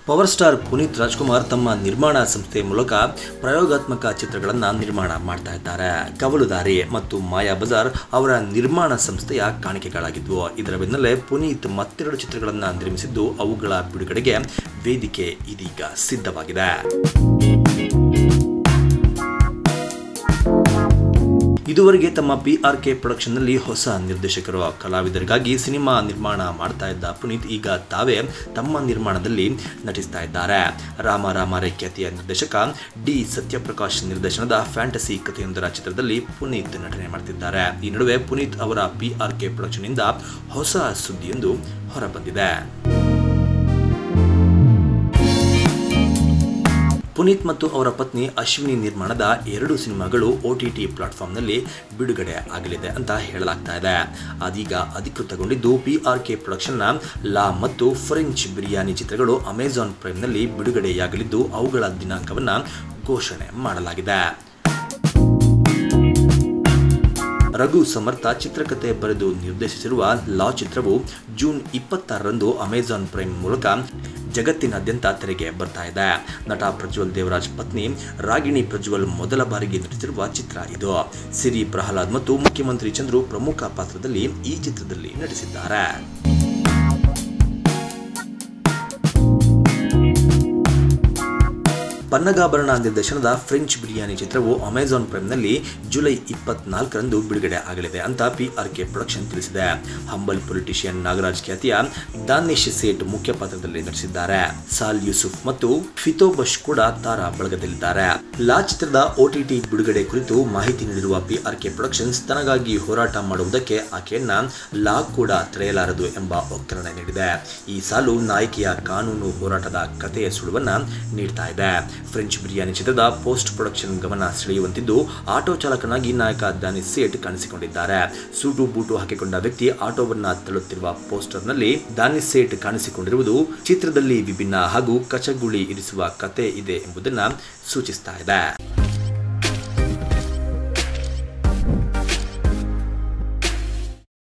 power star Puneeth Rajkumar ತಮ್ಮ ನಿರ್ಮಾಣ ಸಂಸ್ಥೆ ಮೂಲಕ ಪ್ರಯೋಗಾತ್ಮಕ ಚಿತ್ರಗಳನ್ನು ನಿರ್ಮಾಣ ಮಾಡ್ತಾ ಇದ್ದಾರೆ ಕವಲುದಾರಿ ಮತ್ತು ಮಾಯಾ ಬಜಾರ್ ಅವರ ನಿರ್ಮಾಣ ಸಂಸ್ಥೆಯ ಕಾಣಿಕೆಗಳಾಗಿದ್ವು ಇದರ ಬೆನ್ನಲ್ಲೇ ಪುನೀತ್ ಮತ್ತೆರಡು ಚಿತ್ರಗಳನ್ನು ನಿರ್ಮಿಸಿದ್ದು ಅವುಗಳ ಬಿಡುಗಡೆಗೆ ವೇದಿಕೆ ಇದೀಗ ಸಿದ್ಧವಾಗಿದೆ ಇದುವರೆಗೆ ತಮ್ಮ ಪಿ ಆರ್ ಕೆ ಪ್ರೊಡಕ್ಷನ್ನಲ್ಲಿ ಹೊಸ ನಿರ್ದೇಶಕರು ಕಲಾವಿದರಿಗಾಗಿ ಸಿನಿಮಾ ನಿರ್ಮಾಣ ಮಾಡ್ತಾ ಇದ್ದ ಪುನೀತ್ ಈಗ ತಾವೇ ತಮ್ಮ ನಿರ್ಮಾಣದಲ್ಲಿ ನಟಿಸ್ತಾ ಇದ್ದಾರೆ ರಾಮ ರಾಮಾರೆ ಖ್ಯಾತಿಯ ನಿರ್ದೇಶಕ ಡಿ ಸತ್ಯಪ್ರಕಾಶ್ ನಿರ್ದೇಶನದ ಫ್ಯಾಂಟಸಿ ಕಥೆಯೊಂದರ ಚಿತ್ರದಲ್ಲಿ ಪುನೀತ್ ನಟನೆ ಮಾಡ್ತಿದ್ದಾರೆ ಈ ನಡುವೆ ಪುನೀತ್ ಅವರ ಪಿ ಆರ್ ಕೆ ಪ್ರೊಡಕ್ಷನ್ನಿಂದ ಹೊಸ ಸುದ್ದಿಯೊಂದು ಹೊರಬಂದಿದೆ ಪುನೀತ್ ಮತ್ತು ಅವರ ಪತ್ನಿ ಅಶ್ವಿನಿ ನಿರ್ಮಾಣದ ಎರಡು ಸಿನಿಮಾಗಳು ಒ ಟಿ ಟಿ ಪ್ಲಾಟ್ಫಾರ್ಮ್ನಲ್ಲಿ ಬಿಡುಗಡೆ ಆಗಲಿದೆ ಅಂತ ಹೇಳಲಾಗ್ತಾ ಇದೆ ಅದೀಗ ಅಧಿಕೃತಗೊಂಡಿದ್ದು ಪಿ ಆರ್ ಕೆ ಪ್ರೊಡಕ್ಷನ್ನ ಲಾ ಮತ್ತು ಫ್ರೆಂಚ್ ಬಿರಿಯಾನಿ ಚಿತ್ರಗಳು ಅಮೆಜಾನ್ ಪ್ರೈಮ್ನಲ್ಲಿ ಬಿಡುಗಡೆಯಾಗಲಿದ್ದು ಅವುಗಳ ದಿನಾಂಕವನ್ನು ಘೋಷಣೆ ಮಾಡಲಾಗಿದೆ ರಘು ಸಮರ್ಥ ಚಿತ್ರಕಥೆ ಬರೆದು ನಿರ್ದೇಶಿಸಿರುವ ಲಾ ಚಿತ್ರವು ಜೂನ್ ಇಪ್ಪತ್ತಾರರಂದು ಅಮೆಜಾನ್ ಪ್ರೈಮ್ ಮೂಲಕ ಜಗತ್ತಿನಾದ್ಯಂತ ತೆರೆಗೆ ಬರ್ತಾ ಇದೆ ನಟ ಪ್ರಜ್ವಲ್ ದೇವರಾಜ್ ಪತ್ನಿ ರಾಗಿಣಿ ಪ್ರಜ್ವಲ್ ಮೊದಲ ಬಾರಿಗೆ ನಟಿಸಿರುವ ಚಿತ್ರ ಇದು ಸಿರಿ ಪ್ರಹ್ಲಾದ್ ಮತ್ತು ಮುಖ್ಯಮಂತ್ರಿ ಚಂದ್ರು ಪ್ರಮುಖ ಪಾತ್ರದಲ್ಲಿ ಈ ಚಿತ್ರದಲ್ಲಿ ನಟಿಸಿದ್ದಾರೆ ಪನ್ನಗಾಭರಣ ನಿರ್ದೇಶನದ ಫ್ರೆಂಚ್ ಬಿರಿಯಾನಿ ಚಿತ್ರವು ಅಮೆಜಾನ್ ಪ್ರೈಮ್ನಲ್ಲಿ ಜುಲೈ ಇಪ್ಪತ್ನಾಲ್ಕರಂದು ಬಿಡುಗಡೆ ಆಗಲಿದೆ ಅಂತ ಪಿ ಆರ್ ಕೆ ಪ್ರೊಡಕ್ಷನ್ ತಿಳಿಸಿದೆ ಹಂಬಲ್ ಪೊಲಿಟಿಷಿಯನ್ ನಾಗರಾಜ್ ಖ್ಯಾತಿಯ ದಾನಿಶ್ ಸೇಠ್ ಮುಖ್ಯ ಪಾತ್ರದಲ್ಲಿ ನಟಿಸಿದ್ದಾರೆ ಸಾಲ್ ಯೂಸುಫ್ ಮತ್ತು ಫಿತೋಬಶ್ ಕೂಡ ತಾರಾ ಬಳಗದಲ್ಲಿದ್ದಾರೆ ಲಾ ಚಿತ್ರದ ಒಟಿಟಿ ಬಿಡುಗಡೆ ಕುರಿತು ಮಾಹಿತಿ ನೀಡಿರುವ ಪಿ ಆರ್ ಕೆ ಪ್ರೊಡಕ್ಷನ್ಸ್ ತನಗಾಗಿ ಹೋರಾಟ ಮಾಡುವುದಕ್ಕೆ ಆಕೆಯನ್ನ ಲಾ ಕೂಡ ತಡೆಯಲಾರದು ಎಂಬ ಒಕ್ಕರಣೆ ನೀಡಿದೆ ಈ ಸಾಲು ನಾಯಕಿಯ ಕಾನೂನು ಹೋರಾಟದ ಕಥೆಯ ಸುಳುವನ್ನ ನೀಡ್ತಾ ಇದೆ ಫ್ರೆಂಚ್ ಬಿರಿಯಾನಿ ಚಿತ್ರದ ಪೋಸ್ಟ್ ಪ್ರೊಡಕ್ಷನ್ ಗಮನ ಸೆಳೆಯುವಂತಿದ್ದು ಆಟೋ ಚಾಲಕನಾಗಿ ನಾಯಕ ದಾನಿ ಸೇಠ್ ಕಾಣಿಸಿಕೊಂಡಿದ್ದಾರೆ ಸೂಟು ಬೂಟು ಹಾಕಿಕೊಂಡ ವ್ಯಕ್ತಿ ಆಟೋವನ್ನ ತಳ್ಳುತ್ತಿರುವ ಪೋಸ್ಟರ್ನಲ್ಲಿ ದಾನಿ ಸೇಠ್ ಕಾಣಿಸಿಕೊಂಡಿರುವುದು ಚಿತ್ರದಲ್ಲಿ ವಿಭಿನ್ನ ಹಾಗೂ ಕಚಗುಳಿ ಇರಿಸುವ ಕತೆ ಇದೆ ಎಂಬುದನ್ನ ಸೂಚಿಸ್ತಾ ಇದೆ